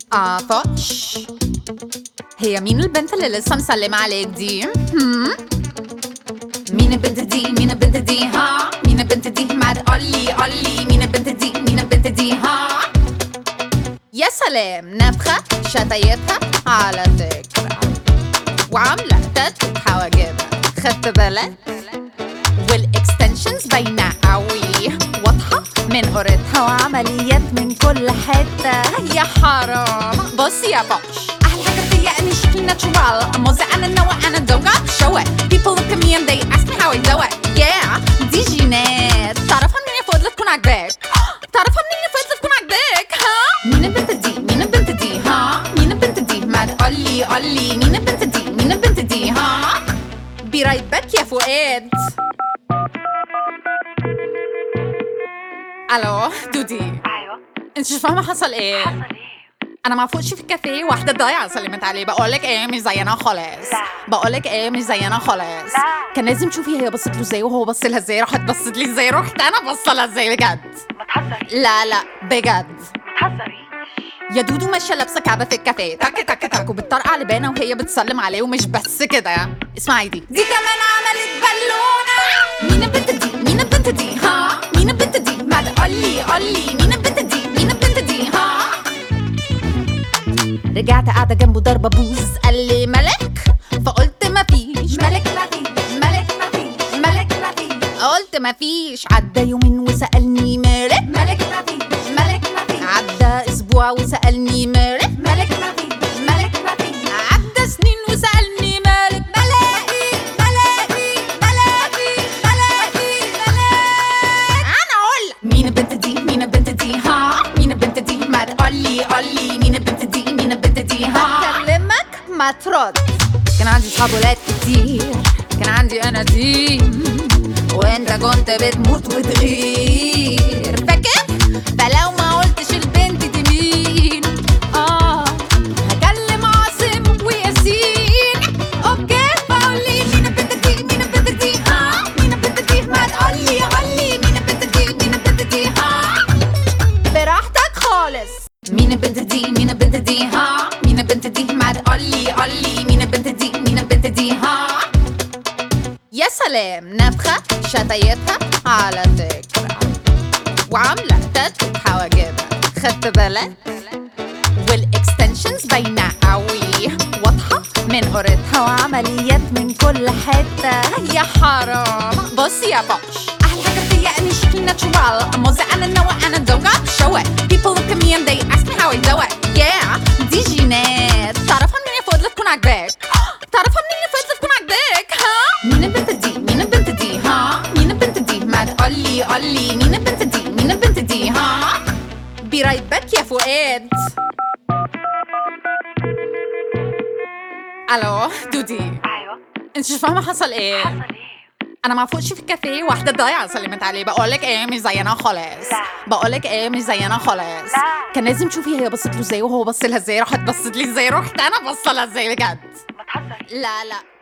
عطش هي مين البنت اللي لسه مسلمة عليك دي؟ هم؟ مين البنت دي؟ مين البنت دي؟ ها؟ مين البنت دي؟ ما تقولي قولي مين البنت دي؟ مين البنت دي؟ ها؟ يا سلام نفخة شتايتها على فكرة وعاملة تاتو حواجبها خدت بالك؟ والاكستنشنز باينة قوي واضحة من قرتها وعمليات من كل حتة يا حرام بصي يا بوش أحلى حاجة فيا إني شكلي ناتشورال موزة أنا النوع أنا الدوجة show it people look at me and they ask me how I do it yeah دي جينات تعرفها منين يا فضلة تكون عاجباك تعرفها منين يا فضلة تكون عاجباك ها مين البنت دي مين البنت دي ها مين البنت دي ما تقولي قولي مين البنت دي مين البنت دي ها بي رايت باك يا فؤاد الو دودي ايوه انت مش فاهمه حصل ايه حصل ايه انا ما فوقش في الكافيه واحده ضايعه سلمت عليه بقولك ايه مش زينا خالص لا. بقولك ايه مش زينا خالص لا. كان لازم تشوفي هي بصت له ازاي وهو بص لها ازاي راحت بصت لي ازاي رحت انا بص لها ازاي بجد ما تهزريش لا لا بجد ما تهزريش يا دودو ماشيه لابسه كعبه في الكافيه تك تك تك وبتطرقع لبانه وهي بتسلم عليه ومش بس كده اسمعي دي دي كمان عملت بالونه مين البنت دي مين البنت دي ها مين البنت دي ما تقولي قولي مين البنت دي مين البنت دي ها رجعت قاعده جنبه ضربه بوز قال لي ملك فقلت مفيش ملك مفيش ملك مفيش ملك مفيش قلت مفيش عدى يومين وسالني مالك ملك مفيش ملك مفيش عدى اسبوع وسالني مالك ملك مفيش ملك مفيش عدى سنين وسالني مالك ملاقي ملاقي ملاقي ملاقي ملاقي انا اقول لك مين البنت دي مين البنت دي ها مين البنت دي ما تقولي قولي مين البنت دي مين البنت دي ها اكلمك ما ترد كان عندي صحاب ولاد كتير كان عندي انا دين وانت كنت بتموت وتغير فاكر فلو ما قلتش البنت دي مين اه هكلم عاصم وياسين اوكي فقول لي مين البنت دي مين البنت دي ها مين البنت دي ما تقولي قولي مين البنت دي مين البنت دي ها براحتك خالص مين البنت دي مين البنت دي ها مين البنت دي ما تقولي قولي مين البنت دي مين البنت دي ها يا سلام نفخة شتايتها على فكرة وعاملة تاتو حواجبها خدت بالك والاكستنشنز باينة قوي واضحة من قرتها وعمليات من كل حتة يا حرام بصي يا بوش أحلى حاجة فيا إني شكلي ناتشورال موزة أنا النوع أنا الدوجة show it people look at me and they ask me how I do it yeah دي جينات تعرفها منين يا فضلة تكون عاجباك تعرفها منين يا فضلة تكون عاجباك ها مين البنت دي مين البنت دي ها مين البنت دي ما تقولي قولي مين البنت دي مين البنت دي ها بي رايت باك يا فؤاد الو دودي ايوه انت مش فاهمه حصل ايه حصل ايه انا ما فوقش في الكافيه واحده ضايعه سلمت عليه بقولك ايه مش زينا خالص لا. بقولك ايه مش زينا خالص لا. كان لازم تشوفي هي بصت له ازاي وهو بص لها ازاي راحت بصت لي ازاي رحت انا بص لها ازاي بجد ما تهزريش لا لا